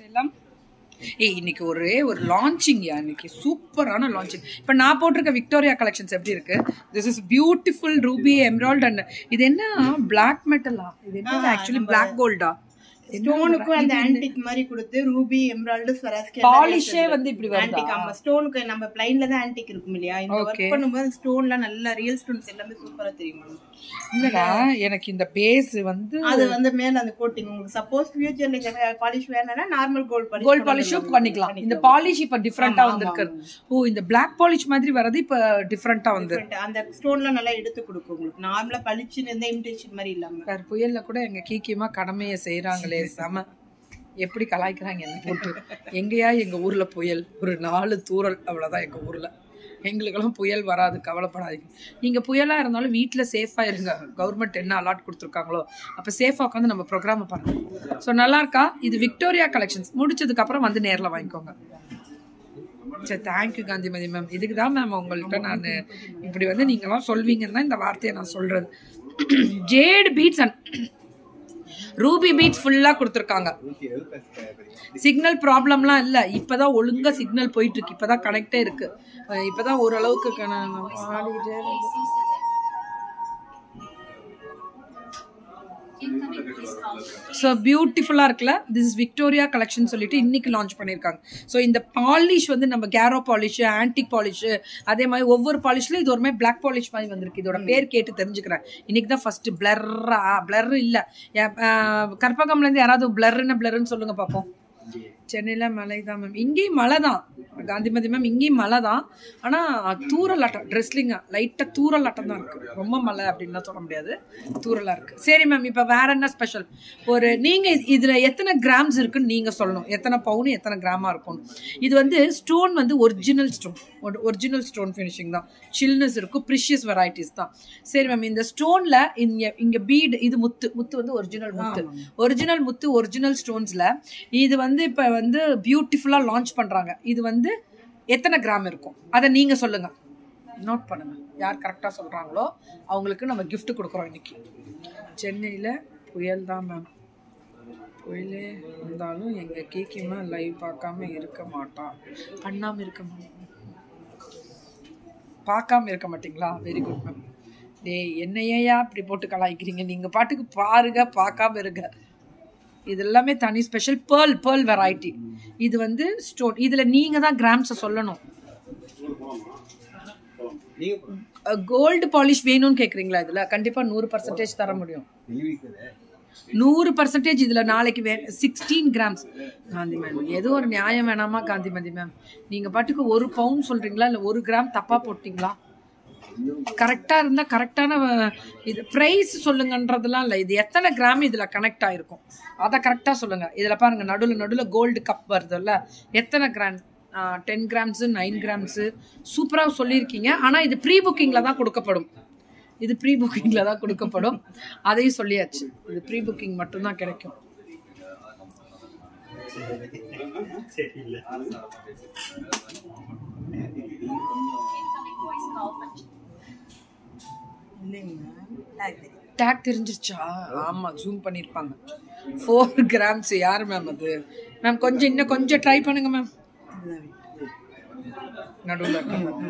சேலம் ஏய் இன்னைக்கு ஒரே ஒரு லான்ச்சிங் யா இன்னைக்கு சூப்பரான லான்ச்சிங் இப்போ நான் போட்டிருக்க விக்டோரியா கலெக்ஷன்ஸ் எப்படி இருக்கு this is beautiful ruby emerald and இது என்ன பிளாக் மெட்டலா இது என்ன ஆக்சுவலி பிளாக் கோல்டா ஸ்டோனுக்கும் அந்த ஆன்டிக் மாதிரி கொடுத்து ரூபி எம்ராய்டு ஸ்வராஸ்கி பாலிஷே வந்து இப்படி வருதா ஆன்டிக் ஆமா ஸ்டோனுக்கு நம்ம பிளைன்ல தான் ஆன்டிக் இருக்கும் இல்லையா இந்த Okay. ஒர்க் பண்ணும்போது ஸ்டோன்லாம் நல்ல ரியல் ஸ்டோன்ஸ் எல்லாமே சூப்பரா தெரியும் உங்களுக்கு. இல்லடா எனக்கு இந்த பேஸ் வந்து அது வந்து மேல அந்த கோட்டிங் உங்களுக்கு சப்போஸ் ஃபியூச்சர்ல பாலிஷ் வேணும்னா நார்மல் கோல்ட் பாலிஷ் கோல்ட் பாலிஷும் பண்ணிக்கலாம் இந்த பாலிஷ் இப்ப டிஃப்ரெண்டா வந்திருக்கு ஓ இந்த பிளாக் பாலிஷ் மாதிரி வர்றது இப்ப டிஃப்ரெண்டா வந்து அந்த ஸ்டோன்லாம் நல்லா எடுத்து கொடுக்கும் உங்களுக்கு நார்மலா பளிச்சுன்னு எந்த இமிடேஷன் மாதிரி இல்லாம சார் புயல்ல கூட எங்க கீக்கியமா கடமையை செய்யறாங்களே செம எப்படி கலாய்க்கிறாங்க என்ன போட்டு எங்கேயா எங்க ஊர்ல புயல் ஒரு நாலு தூறல் அவ்வளவுதான் எங்க ஊர்ல எங்களுக்கெல்லாம் புயல் வராது கவலைப்படாதீங்க நீங்க புயலா இருந்தாலும் வீட்டுல சேஃபா இருங்க கவர்மெண்ட் என்ன அலாட் கொடுத்துருக்காங்களோ அப்ப சேஃபா உட்காந்து நம்ம ப்ரோக்ராம் பாருங்க ஸோ நல்லா இருக்கா இது விக்டோரியா கலெக்ஷன்ஸ் முடிச்சதுக்கு அப்புறம் வந்து நேர்ல வாங்கிக்கோங்க சரி தேங்க்யூ காந்திமதி மேம் இதுக்கு தான் மேம் உங்கள்கிட்ட நான் இப்படி வந்து நீங்களாம் சொல்வீங்கன்னு தான் இந்த வார்த்தையை நான் சொல்றது jade beads and ruby beads ஃபுல்லாக கொடுத்துருக்காங்க சிக்னல் ப்ராப்ளம்லாம் இல்லை இப்போதான் ஒழுங்கா சிக்னல் போயிட்டு இருக்கு இப்போதான் கனெக்டே இருக்கு அஹ் இப்போதான் ஓரளவுக்கு கன- ஆடிட்டே இருக்கு. ஸோ பியூட்டிஃபுல்லாக இருக்குல்ல திஸ் இஸ் விக்டோரியா கலெக்ஷன் சொல்லிட்டு இன்னைக்கு லான்ச் பண்ணியிருக்காங்க ஸோ இந்த பாலிஷ் வந்து நம்ம கேரோ பாலிஷ் ஆன்டிக் பாலிஷ் அதே மாதிரி ஒவ்வொரு பாலிஷ்ல இது ஒரு மாதிரி பிளாக் பாலிஷ் மாதிரி வந்திருக்கு இதோட பேர் கேட்டு தெரிஞ்சுக்கிறேன் இன்னைக்கு தான் ஃபர்ஸ்ட் பிளர்ரா பிளர் இல்லை கற்பகம்ல இருந்து யாராவது பிளர்ன்னு பிளர்ன்னு சொல்லுங்க பார்ப்போம் சென்னையில மழை தான் மேம் இங்கேயும் மழை தான் காந்திமதி மேம் இங்கேயும் மழை தான் ஆனால் தூரல் ஆட்டம் ட்ரெஸ்லிங்க லைட்டாக தூரல் ஆட்டம் தான் இருக்கு ரொம்ப மழை அப்படின்லாம் சொல்ல முடியாது தூரலாக இருக்கு சரி மேம் இப்போ வேற என்ன ஸ்பெஷல் ஒரு நீங்க இதுல எத்தனை கிராம்ஸ் இருக்குன்னு நீங்க சொல்லணும் எத்தனை பவுன் எத்தனை கிராமா இருக்கும் இது வந்து ஸ்டோன் வந்து original stone original stone finishing தான் சில்னஸ் இருக்கும் ப்ரிஷியஸ் வெரைட்டிஸ் தான் சரி மேம் இந்த ஸ்டோன்ல இங்க இங்க பீடு இது முத்து முத்து வந்து ஒரிஜினல் முத்து ஒரிஜினல் முத்து ஒரிஜினல் ஸ்டோன்ஸ்ல இது வந்து இப்ப வந்து பியூட்டிஃபுல்லா லான்ச் பண்றாங்க இது வந்து எத்தனை கிராம் இருக்கும் அதை நீங்க சொல்லுங்க நோட் பண்ணுங்க யார் கரெக்டா சொல்றாங்களோ அவங்களுக்கு நம்ம gift கொடுக்குறோம் இன்னைக்கு சென்னையில புயல் தான் மேம் புயலே வந்தாலும் எங்க கேக்கியமா லைவ் பார்க்காம இருக்க மாட்டான் பண்ணாம இருக்க மாட்டான் பார்க்காம இருக்க மாட்டீங்களா வெரி குட் மேம் டேய் என்னையா இப்படி போட்டு கலாய்க்கிறீங்க நீங்க பாட்டுக்கு பாருங்க பார்க்காம இருங்க இது எல்லாமே தனி ஸ்பெஷல் பேர்ல் பேர்ல் வெரைட்டி இது வந்து ஸ்டோன் இதுல நீங்க தான் கிராம்ஸை சொல்லணும் கோல்டு பாலிஷ் வேணும்னு கேக்குறீங்களா இதுல கண்டிப்பா நூறு பர்சன்டேஜ் தர முடியும் நூறு பர்சன்டேஜ் இதுல நாளைக்கு வே சிக்ஸ்டீன் கிராம்ஸ் காந்தி மேம் ஏதோ ஒரு நியாயம் வேணாமா காந்திமதி மேம் நீங்க பாட்டுக்கு ஒரு பவுன் சொல்றீங்களா இல்ல ஒரு கிராம் தப்பா போட்டீங்களா கரெக்டா இருந்தா கரெக்டான இது பிரைஸ் சொல்லுங்கன்றதெல்லாம் இல்ல இது எத்தனை கிராம் இதுல கனெக்ட் ஆயிருக்கும் அதை கரெக்டா சொல்லுங்க இதுல பாருங்க நடுவுல நடுவுல கோல்டு கப் வருதுல்ல எத்தனை gram ten grams nine grams சூப்பரா சொல்லியிருக்கீங்க ஆனா இது ப்ரீ புக்கிங்ல தான் கொடுக்கப்படும் இது ப்ரீ புக்கிங்ல தான் கொடுக்கப்படும் அதையும் சொல்லியாச்சு இது ப்ரீ புக்கிங் மட்டும்தான் கிடைக்கும் டேக் தெரிஞ்சிருச்சா ஆமா ஜூம் பண்ணிருப்பாங்க ஃபோர் கிராம்ஸ் யார் மேம் அது மேம் கொஞ்சம் இன்னும் கொஞ்சம் ட்ரை பண்ணுங்க மேம் நடுவில்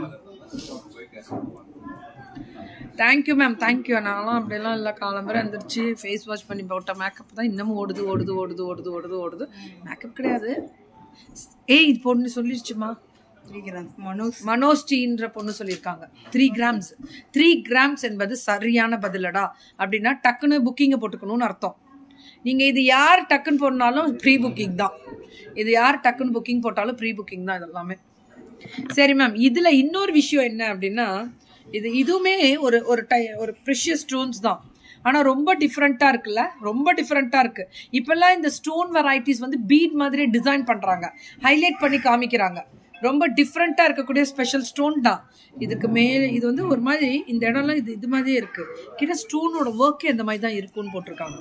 தேங்க்யூ மேம் தேங்க்யூ நான்லாம் அப்படிலாம் இல்லை காலம்பரம் எழுந்திரிச்சு ஃபேஸ் வாஷ் பண்ணி போட்ட மேக்கப் தான் இன்னமும் ஓடுது ஓடுது ஓடுது ஓடுது ஓடுது ஓடுது மேக்கப் கிடையாது ஏய் இது பொண்ணு சொல்லிடுச்சுமா த்ரீ கிராம்ஸ் மனோஸ் மனோஸ்டின்ற பொண்ணு சொல்லியிருக்காங்க த்ரீ கிராம்ஸ் த்ரீ கிராம்ஸ் என்பது சரியான பதிலடா அப்படின்னா டக்குன்னு புக்கிங்கை போட்டுக்கணும்னு அர்த்தம் நீங்கள் இது யார் டக்குன்னு போடனாலும் ப்ரீ புக்கிங் தான் இது யார் டக்குன்னு புக்கிங் போட்டாலும் ப்ரீ புக்கிங் தான் இதெல்லாமே சரி மேம் இதில் இன்னொரு விஷயம் என்ன அப்படின்னா இது இதுவுமே ஒரு ஒரு டை ஒரு ப்ரிஷியஸ் ஸ்டோன்ஸ் தான் ஆனால் ரொம்ப டிஃப்ரெண்ட்டாக இருக்குல்ல ரொம்ப டிஃப்ரெண்ட்டாக இருக்குது இப்போல்லாம் இந்த ஸ்டோன் வெரைட்டிஸ் வந்து பீட் மாதிரி டிசைன் பண்ணுறாங்க ஹைலைட் பண்ணி காமிக்கிறாங்க ரொம்ப டிஃப்ரெண்ட்டாக இருக்கக்கூடிய ஸ்பெஷல் ஸ்டோன் தான் இதுக்கு மேலே இது வந்து ஒரு மாதிரி இந்த இடம்லாம் இது இது மாதிரியே இருக்கு கிட்ட ஸ்டோனோட ஒர்க்கே இந்த மாதிரி தான் இருக்குன்னு போட்டிருக்காங்க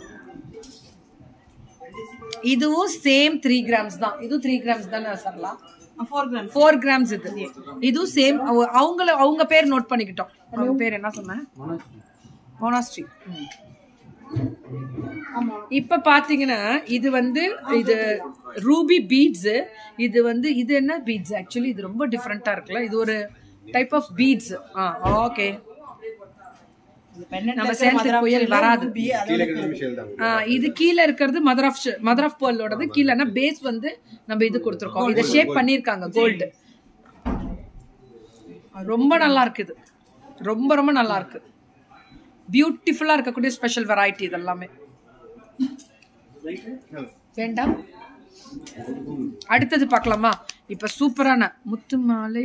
இதுவும் சேம் த்ரீ கிராம்ஸ் தான் இதுவும் த்ரீ கிராம்ஸ் தானே சரலாம் ஃபோர் கிராம்ஸ் ஃபோர் கிராம்ஸ் இது இதுவும் சேம் அவங்கள அவங்க பேர் நோட் பண்ணிக்கிட்டோம் அவங்க பேர் என்ன சொன்னேன் மோனாஸ்ட்ரி ஆமா இப்ப பாத்தீங்கன்னா இது வந்து இது ரூபி பீட்ஸ் இது வந்து இது என்ன பீட்ஸ் ஆக்சுவலி இது ரொம்ப டிஃப்ரெண்டா இருக்குல்ல இது ஒரு டைப் ஆஃப் பீட்ஸ் ஆ ஓகே இந்த pendant நம்ம ல சேலத்துக்கு mother of புயல் pearl, வராது. ruby, அதோட கீழே இருக்கிற விஷயம் தான் ஆ, இது கீழே இருக்கிறது மதர் ஆஃப் மதர் ஆஃப் பேர்லோடது கீழேனா பேஸ் வந்து நம்ம இது கொடுத்துருக்கோம் இதை ஷேப் பண்ணிருக்காங்க கோல்டு ரொம்ப நல்லா இருக்குது ரொம்ப ரொம்ப நல்லா இருக்கு பியூட்டிஃபுல்லா இருக்கக்கூடிய ஸ்பெஷல் வெரைட்டி இதெல்லாமே வேண்டாம் அடுத்தது பார்க்கலாமா இப்ப சூப்பரான முத்து மாலை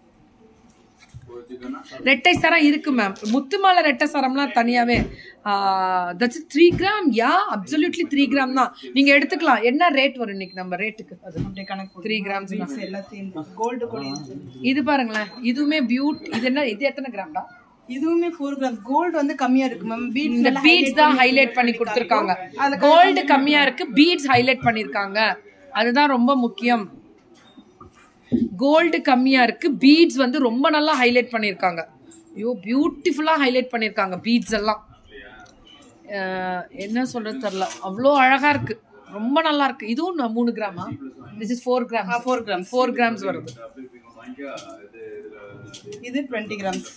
ரெட்டை சரம் இருக்கு மேம் முத்து மாலை ரெட்டை சரம்லாம் தனியாவே that's three gram yeah absolutely three gram தான் நீங்க எடுத்துக்கலாம் என்ன ரேட் வரும் இன்னைக்கு நம்ம ரேட்டுக்கு அது அப்படியே கணக்கு த்ரீ கிராம்ஸ் beads எல்லாம் சேர்ந்து கோல்டு கூட இருக்கு. இது பாருங்களேன் இதுவுமே பியூட் இது என்ன இது எத்தனை கிராம்டா இதுவுமே ஃபோர் கிராம்ஸ் கோல்டு வந்து கம்மியா இருக்கு மேம் பீட்ஸ் இந்த பீட்ஸ் தான் ஹைலைட் பண்ணி கொடுத்துருக்காங்க கோல்டு கம்மியா இருக்கு பீட்ஸ் ஹைலைட் பண்ணிருக்காங்க அதுதான் ரொம்ப முக்கியம் கோல்டு கம்மியா இருக்கு பீட்ஸ் வந்து ரொம்ப நல்லா ஹைலைட் பண்ணிருக்காங்க ஐயோ பியூட்டிஃபுல்லா ஹைலைட் பண்ணிருக்காங்க பீட்ஸ் எல்லாம் அஹ், என்ன சொல்றது தெரியல அவ்வளோ அழகா இருக்கு ரொம்ப நல்லா இருக்கு இதுவும் ந- மூணு கிராமா this is four gram four grams four grams வருது இது டுவெண்ட்டி கிராம்ஸ்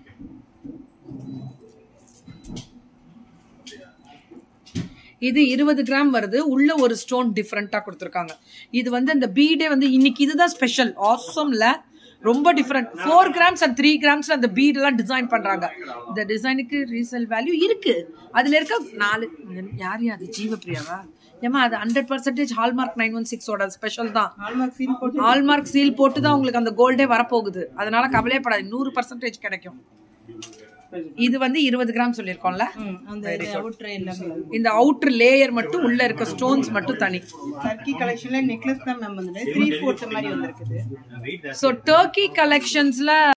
இது இருபது கிராம் வருது உள்ள ஒரு ஸ்டோன் டிஃப்ரெண்டா கொடுத்துருக்காங்க இது வந்து அந்த பீடே வந்து இன்னைக்கு இதுதான் ஸ்பெஷல் ஆசம்ல ரொம்ப different four grams and three grams அந்த பீட் எல்லாம் டிசைன் பண்றாங்க இந்த டிசைனுக்கு ரீசேல் வேல்யூ இருக்கு அதுல இருக்க நாலு யார் அது ஜீவப்பிரியாவா ஏமா அது hundred percentage hallmark nine one சிக்ஸோட ஸ்பெஷல் தான் ஹால்மார்க் சீல் போட்டு ஹால்மார்க் சீல் போட்டு தான் உங்களுக்கு அந்த கோல்டே வரப்போகுது அதனால கவலையப்படாது நூறு பர்சன்டேஜ் கிடைக்கும் இது வந்து இருபது கிராம் சொல்லியிருக்கோம்ல ம், அந்த அவுட்ரு எல்லாமே இந்த அவுட்டர் லேயர் மட்டும் உள்ள இருக்க ஸ்டோன்ஸ் மட்டும் தனி டர்க்கி கலெக்ஷன்ல நெக்லஸ் தான் மேம் வந்துட்டு த்ரீ ஃபோர்த் மாதிரி வந்திருக்குது ஸோ டர்க்கி கலெக்ஷன்ஸ்ல